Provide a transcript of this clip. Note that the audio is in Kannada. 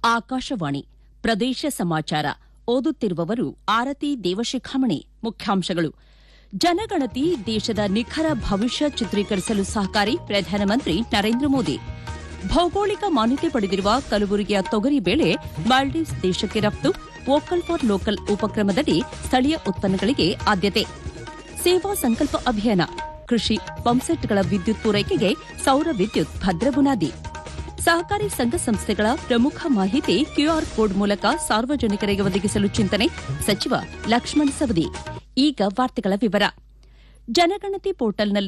ಆಕಾಶವಾಣಿ ಪ್ರದೇಶ ಸಮಾಚಾರ ಓದುತ್ತಿರುವವರು ಆರತಿ ದೇವಶಿಖಾಮಣಿ ಮುಖ್ಯಾಂಶಗಳು ಜನಗಣತಿ ದೇಶದ ನಿಖರ ಭವಿಷ್ಯ ಚಿತ್ರೀಕರಿಸಲು ಸಹಕಾರಿ ಪ್ರಧಾನಮಂತ್ರಿ ನರೇಂದ್ರ ಮೋದಿ ಭೌಗೋಳಿಕ ಮಾನ್ಯತೆ ಪಡೆದಿರುವ ಕಲಬುರಗಿಯ ತೊಗರಿ ಬೆಳೆ ಮಾಲ್ಡೀವ್ಸ್ ದೇಶಕ್ಕೆ ರಫ್ತು ವೋಕಲ್ ಫಾರ್ ಲೋಕಲ್ ಉಪಕ್ರಮದಡಿ ಸ್ಥಳೀಯ ಉತ್ಪನ್ನಗಳಿಗೆ ಆದ್ಯತೆ ಸೇವಾ ಸಂಕಲ್ಪ ಅಭಿಯಾನ ಕೃಷಿ ಪಂಪ್ಸೆಟ್ಗಳ ವಿದ್ಯುತ್ ಪೂರೈಕೆಗೆ ಸೌರ ವಿದ್ಯುತ್ ಭದ್ರ ಬುನಾದಿ ಸಹಕಾರಿ ಸಂಘ ಸಂಸ್ಥೆಗಳ ಪ್ರಮುಖ ಮಾಹಿತಿ ಕ್ಯೂಆರ್ ಕೋಡ್ ಮೂಲಕ ಸಾರ್ವಜನಿಕರಿಗೆ ಒದಗಿಸಲು ಚಿಂತನೆ ಸಚಿವ ಲಕ್ಷ್ಮಣ ಸವದಿ ಈಗ ವಾರ್ತೆಗಳ ವಿವರ ಜನಗಣತಿ ಪೋರ್ಟಲ್ನಲ್ಲಿ